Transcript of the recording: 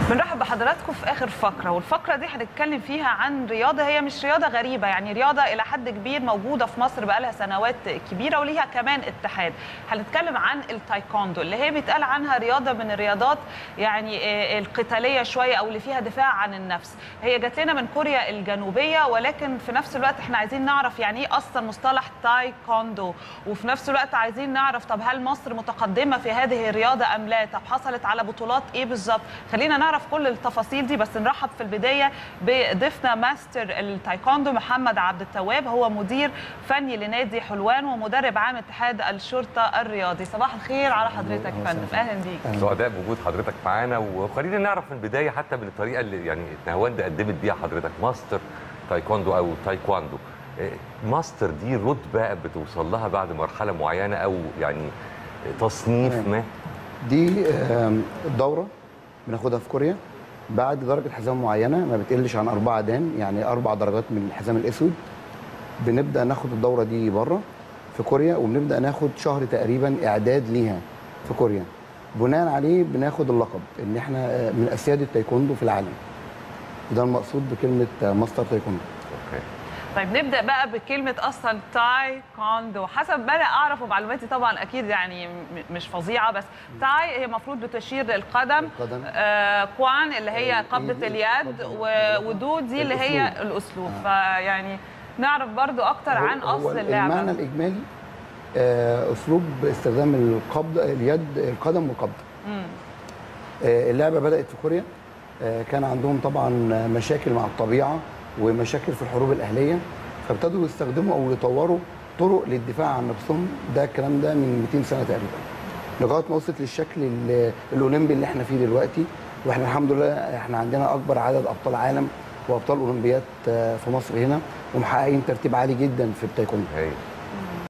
بنرحب بحضراتكم في اخر فقره والفقره دي هنتكلم فيها عن رياضه هي مش رياضه غريبه يعني رياضه الى حد كبير موجوده في مصر بقالها سنوات كبيره وليها كمان اتحاد هنتكلم عن التايكوندو اللي هي بيتقال عنها رياضه من الرياضات يعني آه، القتاليه شويه او اللي فيها دفاع عن النفس هي جات لنا من كوريا الجنوبيه ولكن في نفس الوقت احنا عايزين نعرف يعني ايه اصلا مصطلح تايكوندو وفي نفس الوقت عايزين نعرف طب هل مصر متقدمه في هذه الرياضه ام لا طب حصلت على بطولات ايه بالظبط خلينا نعرف كل التفاصيل دي بس نرحب في البدايه بضيفنا ماستر التايكوندو محمد عبد التواب هو مدير فني لنادي حلوان ومدرب عام اتحاد الشرطه الرياضي صباح الخير على حضرتك يا فندم اهلا بيك سعداء بوجود حضرتك معانا وخلينا نعرف من البدايه حتى من الطريقه اللي يعني نهاوند قدمت بيها حضرتك ماستر تايكوندو او تايكواندو إيه، ماستر دي رتبه بتوصل لها بعد مرحله معينه او يعني تصنيف ما دي آم، دوره بناخدها في كوريا بعد درجه حزام معينه ما بتقلش عن اربعه دان يعني اربع درجات من الحزام الاسود بنبدا ناخد الدوره دي بره في كوريا وبنبدا ناخد شهر تقريبا اعداد ليها في كوريا بناء عليه بناخد اللقب ان احنا آه، من اسياد التايكوندو في العالم وده المقصود بكلمه آه، ماستر تايكوندو اوكي طيب نبدا بقى بكلمه اصلا تاي كوندو حسب ما انا اعرف ومعلوماتي طبعا اكيد يعني م- مش فظيعه بس تاي هي المفروض بتشير للقدم القدم. آه كوان اللي هي آه، قبضه إيدي، اليد القدم. و- ودو دي اللي هي الأسلوب. الاسلوب فيعني نعرف برضو اكتر هو- عن هو اصل اللعبه المعنى الاجمالي آه، اسلوب استخدام القبض اليد القدم والقبض مم. آه، اللعبه بدات في كوريا آه، كان عندهم طبعا مشاكل مع الطبيعه ومشاكل في الحروب الاهليه فابتدوا يستخدموا او يطوروا طرق للدفاع عن نفسهم ده الكلام ده من 200 سنه تقريبا لغايه ما وصلت للشكل ال- الاولمبي اللي احنا فيه دلوقتي واحنا الحمد لله احنا عندنا اكبر عدد ابطال عالم وابطال اولمبيات آه، في مصر هنا ومحققين ترتيب عالي جدا في التايكوندو هاي